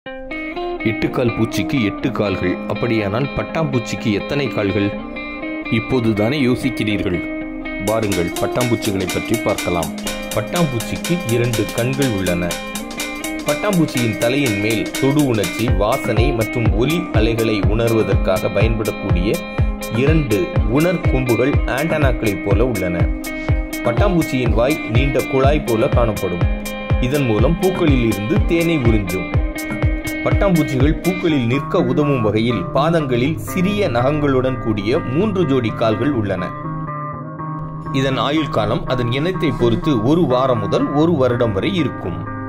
எட்டுக்கால் பூச்சிக்கு எட்டு கால்கள் அப்படியானால் பட்டாம்பூச்சிக்கு எத்தனை கால்கள் இப்போது தானே யோசிக்கிறீர்கள் வாருங்கள் பட்டாம்பூச்சிகளை பற்றி பார்க்கலாம் பட்டாம்பூச்சிக்கு இரண்டு கண்கள் உள்ளன பட்டாம்பூச்சியின் தலையின் மேல் தொடு உணர்ச்சி வாசனை மற்றும் ஒலி அலைகளை உணர்வதற்காக பயன்படக்கூடிய இரண்டு உணர் கொம்புகள் ஆண்டனாக்களைப் போல உள்ளன பட்டாம்பூச்சியின் வாய் நீண்ட குழாய் போல காணப்படும் இதன் மூலம் பூக்களில் இருந்து தேனை உறிஞ்சும் பட்டாம்பூச்சிகள் பூக்களில் நிற்க உதவும் வகையில் பாதங்களில் சிறிய நகங்களுடன் கூடிய மூன்று ஜோடி கால்கள் உள்ளன இதன் ஆயுள் காலம் அதன் இனத்தை பொறுத்து ஒரு வாரம் முதல் ஒரு வருடம் வரை இருக்கும்